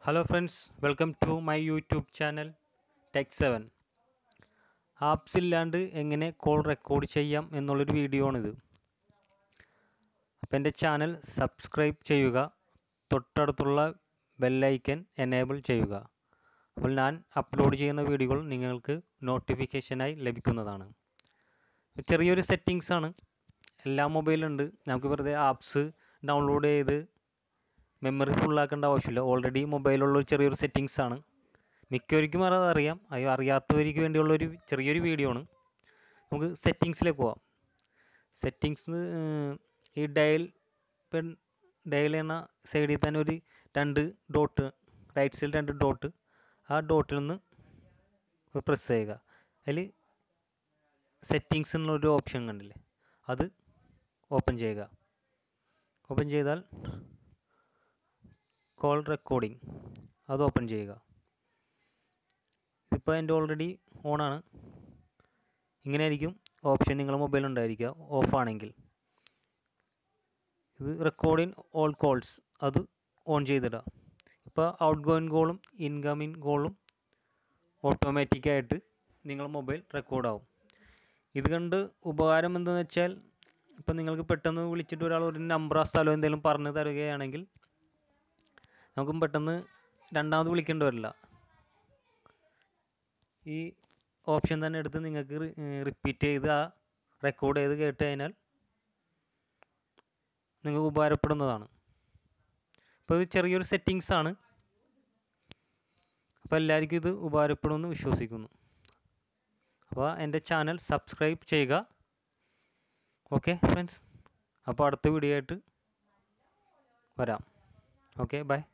hello friends welcome to my YouTube channel tech seven apps ഇല്ലാണ്ട് എങ്ങനെ call record ചെയ്യാം എന്നുള്ളൊരു വീഡിയോ ആണിത് അപ്പോൾ എൻ്റെ ചാനൽ സബ്സ്ക്രൈബ് ചെയ്യുക തൊട്ടടുത്തുള്ള ബെല്ലൈക്കൻ എനേബിൾ ചെയ്യുക അപ്പോൾ ഞാൻ അപ്ലോഡ് ചെയ്യുന്ന വീഡിയോകൾ നിങ്ങൾക്ക് നോട്ടിഫിക്കേഷനായി ലഭിക്കുന്നതാണ് ചെറിയൊരു സെറ്റിങ്സ് ആണ് എല്ലാ മൊബൈലുണ്ട് നമുക്ക് വെറുതെ ആപ്സ് ഡൗൺലോഡ് ചെയ്ത് മെമ്മറി ഫുള്ളാക്കേണ്ട ആവശ്യമില്ല ഓൾറെഡി മൊബൈലുള്ള ഒരു ചെറിയൊരു സെറ്റിങ്സ് ആണ് മിക്കവർക്കും അത് അറിയാം അത് അറിയാത്തവർക്ക് വേണ്ടിയുള്ളൊരു ചെറിയൊരു വീഡിയോ ആണ് നമുക്ക് സെറ്റിങ്സിലേക്ക് പോവാം സെറ്റിങ്സ് ഈ ഡയൽ പെൺ ഡയൽ എന്ന സൈഡിൽ തന്നെ ഒരു രണ്ട് ഡോട്ട് റൈറ്റ് സൈഡിൽ രണ്ട് ഡോട്ട് ആ ഡോട്ടിൽ നിന്ന് പ്രസ് ചെയ്യുക അതിൽ സെറ്റിങ്സ് എന്നൊരു ഓപ്ഷൻ കണ്ടില്ലേ അത് ഓപ്പൺ ചെയ്യുക ഓപ്പൺ ചെയ്താൽ കോൾ റെക്കോർഡിംഗ് അത് ഓപ്പൺ ചെയ്യുക ഇതിപ്പോൾ എൻ്റെ ഓൾറെഡി ഓണാണ് ഇങ്ങനെ ആയിരിക്കും ഓപ്ഷൻ നിങ്ങളുടെ മൊബൈൽ ഉണ്ടായിരിക്കുക ഓഫാണെങ്കിൽ ഇത് റെക്കോർഡിങ് ഓൾ കോൾസ് അത് ഓൺ ചെയ്തിടുക ഇപ്പോൾ ഔട്ട് ഗോയിങ് കോളും ഇൻകമിങ് കോളും ഓട്ടോമാറ്റിക്കായിട്ട് നിങ്ങളുടെ മൊബൈൽ റെക്കോർഡാവും ഇത് കണ്ട് ഉപകാരം എന്തെന്ന് വെച്ചാൽ ഇപ്പം നിങ്ങൾക്ക് പെട്ടെന്ന് വിളിച്ചിട്ട് ഒരാൾ ഒരു നമ്പർ ആ സ്ഥലം എന്തെങ്കിലും പറഞ്ഞു തരികയാണെങ്കിൽ നമുക്കും പെട്ടെന്ന് രണ്ടാമത് വിളിക്കേണ്ടി വരില്ല ഈ ഓപ്ഷൻ തന്നെ എടുത്ത് നിങ്ങൾക്ക് റിപ്പീറ്റ് ചെയ്ത് ആ റെക്കോർഡ് ചെയ്ത് കേട്ട് കഴിഞ്ഞാൽ നിങ്ങൾക്ക് ഉപകാരപ്പെടുന്നതാണ് അപ്പോൾ ഇത് ചെറിയൊരു സെറ്റിങ്സ് ആണ് അപ്പോൾ എല്ലാവർക്കും ഇത് ഉപകാരപ്പെടുമെന്ന് വിശ്വസിക്കുന്നു അപ്പോൾ എൻ്റെ ചാനൽ സബ്സ്ക്രൈബ് ചെയ്യുക ഓക്കെ ഫ്രണ്ട്സ് അപ്പോൾ അടുത്ത വീഡിയോ ആയിട്ട് വരാം ഓക്കെ ബൈ